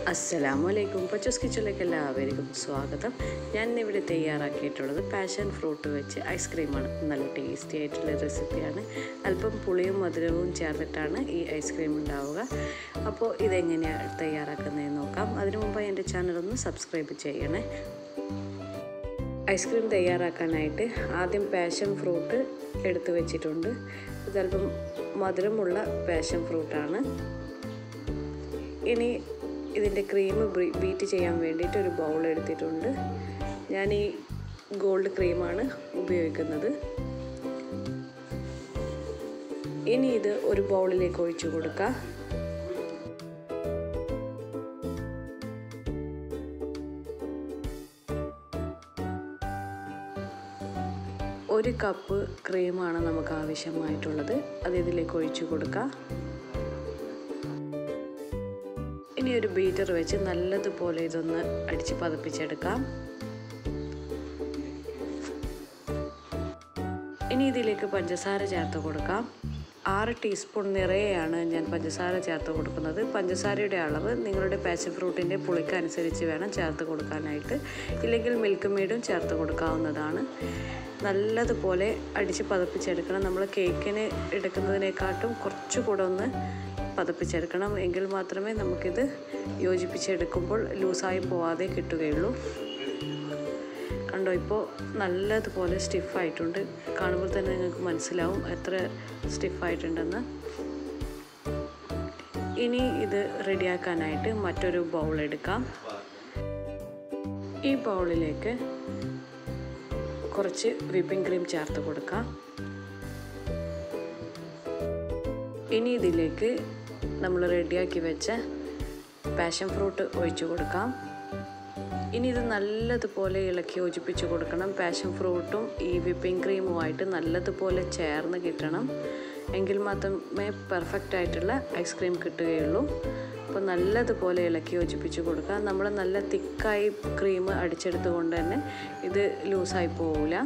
അസ്സലാമലൈക്കും പച്ചസ് കിച്ചണിലേക്ക് എല്ലാവർക്കും സ്വാഗതം ഞാൻ ഇന്നിവിടെ തയ്യാറാക്കിയിട്ടുള്ളത് പാഷൻ ഫ്രൂട്ട് വെച്ച് ഐസ്ക്രീമാണ് നല്ല ടേസ്റ്റി ആയിട്ടുള്ള റെസിപ്പിയാണ് അല്പം പുളിയും മധുരവും ചേർത്തിട്ടാണ് ഈ ഐസ്ക്രീം ഉണ്ടാവുക അപ്പോൾ ഇതെങ്ങനെയാണ് തയ്യാറാക്കുന്നതെന്ന് നോക്കാം അതിനു മുമ്പ് എൻ്റെ ചാനലൊന്ന് സബ്സ്ക്രൈബ് ചെയ്യണേ ഐസ്ക്രീം തയ്യാറാക്കാനായിട്ട് ആദ്യം പാഷൻ ഫ്രൂട്ട് എടുത്തു വെച്ചിട്ടുണ്ട് ഇതല്പം മധുരമുള്ള പാഷൻ ഫ്രൂട്ടാണ് ഇനി ഇതിൻ്റെ ക്രീം ബീറ്റ് ചെയ്യാൻ വേണ്ടിയിട്ട് ഒരു ബൗൾ എടുത്തിട്ടുണ്ട് ഞാൻ ഈ ഗോൾഡ് ക്രീമാണ് ഉപയോഗിക്കുന്നത് ഇനി ഇത് ഒരു ബൗളിലേക്ക് ഒഴിച്ചു കൊടുക്കുക ഒരു കപ്പ് ക്രീമാണ് നമുക്ക് ആവശ്യമായിട്ടുള്ളത് അത് ഇതിലേക്ക് ഒഴിച്ചു കൊടുക്കാം ഇനി ഒരു ബീറ്റർ വെച്ച് നല്ലതുപോലെ ഇതൊന്ന് അടിച്ച് പതപ്പിച്ചെടുക്കാം ഇനി ഇതിലേക്ക് പഞ്ചസാര ചേർത്ത് കൊടുക്കാം ആറ് ടീസ്പൂൺ നിറയെയാണ് ഞാൻ പഞ്ചസാര ചേർത്ത് കൊടുക്കുന്നത് പഞ്ചസാരയുടെ അളവ് നിങ്ങളുടെ പാഷൻ ഫ്രൂട്ടിൻ്റെ പുളിക്കനുസരിച്ച് വേണം ചേർത്ത് കൊടുക്കാനായിട്ട് ഇല്ലെങ്കിൽ മിൽക്ക് മെയ്ഡും ചേർത്ത് കൊടുക്കാവുന്നതാണ് നല്ലതുപോലെ അടിച്ച് പതപ്പിച്ചെടുക്കണം നമ്മൾ കേക്കിന് എടുക്കുന്നതിനെക്കാട്ടും കുറച്ചുകൂടെ ഒന്ന് പതപ്പിച്ചെടുക്കണം എങ്കിൽ മാത്രമേ നമുക്കിത് യോജിപ്പിച്ചെടുക്കുമ്പോൾ ലൂസായി പോവാതെ കിട്ടുകയുള്ളൂ കണ്ടോ ഇപ്പോൾ നല്ലതുപോലെ സ്റ്റിഫായിട്ടുണ്ട് കാണുമ്പോൾ തന്നെ നിങ്ങൾക്ക് മനസ്സിലാവും എത്ര സ്റ്റിഫായിട്ടുണ്ടെന്ന് ഇനി ഇത് റെഡിയാക്കാനായിട്ട് മറ്റൊരു ബൗൾ എടുക്കാം ഈ ബൗളിലേക്ക് കുറച്ച് വിപ്പിംഗ് ക്രീം ചേർത്ത് കൊടുക്കാം ഇനി ഇതിലേക്ക് നമ്മൾ റെഡിയാക്കി വെച്ച പാഷൻ ഫ്രൂട്ട് ഒഴിച്ചു കൊടുക്കാം ഇനി ഇത് നല്ലതുപോലെ ഇളക്കി യോജിപ്പിച്ച് കൊടുക്കണം പാഷൻ ഫ്രൂട്ടും ഈ വിപ്പിംഗ് ക്രീമുമായിട്ട് നല്ലതുപോലെ ചേർന്ന് കിട്ടണം എങ്കിൽ മാത്രമേ പെർഫെക്റ്റ് ആയിട്ടുള്ള ഐസ്ക്രീം കിട്ടുകയുള്ളൂ അപ്പോൾ നല്ലതുപോലെ ഇളക്കി യോജിപ്പിച്ച് കൊടുക്കുക നമ്മൾ നല്ല തിക്കായി ക്രീം അടിച്ചെടുത്തുകൊണ്ട് തന്നെ ഇത് ലൂസായി പോവില്ല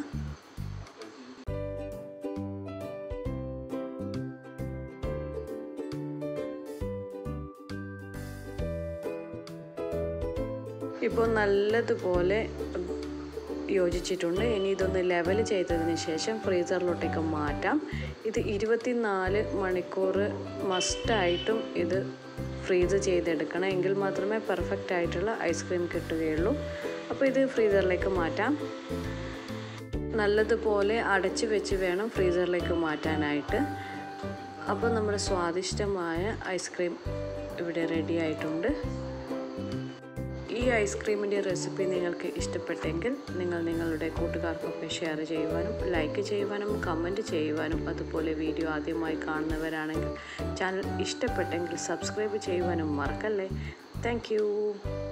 ഇപ്പോൾ നല്ലതുപോലെ യോജിച്ചിട്ടുണ്ട് ഇനി ഇതൊന്ന് ലെവൽ ചെയ്തതിന് ശേഷം ഫ്രീസറിലോട്ടേക്ക് മാറ്റാം ഇത് ഇരുപത്തിനാല് മണിക്കൂർ മസ്റ്റായിട്ടും ഇത് ഫ്രീസ് ചെയ്തെടുക്കണം എങ്കിൽ മാത്രമേ പെർഫെക്റ്റ് ആയിട്ടുള്ള ഐസ്ക്രീം കിട്ടുകയുള്ളൂ അപ്പോൾ ഇത് ഫ്രീസറിലേക്ക് മാറ്റാം നല്ലതുപോലെ അടച്ചു വെച്ച് വേണം ഫ്രീസറിലേക്ക് മാറ്റാനായിട്ട് അപ്പോൾ നമ്മുടെ സ്വാദിഷ്ടമായ ഐസ്ക്രീം ഇവിടെ റെഡി ആയിട്ടുണ്ട് ഈ ഐസ്ക്രീമിൻ്റെ റെസിപ്പി നിങ്ങൾക്ക് ഇഷ്ടപ്പെട്ടെങ്കിൽ നിങ്ങൾ നിങ്ങളുടെ കൂട്ടുകാർക്കൊക്കെ ഷെയർ ചെയ്യുവാനും ലൈക്ക് ചെയ്യുവാനും കമൻറ്റ് ചെയ്യുവാനും അതുപോലെ വീഡിയോ ആദ്യമായി കാണുന്നവരാണെങ്കിൽ ചാനൽ ഇഷ്ടപ്പെട്ടെങ്കിൽ സബ്സ്ക്രൈബ് ചെയ്യുവാനും മറക്കല്ലേ താങ്ക്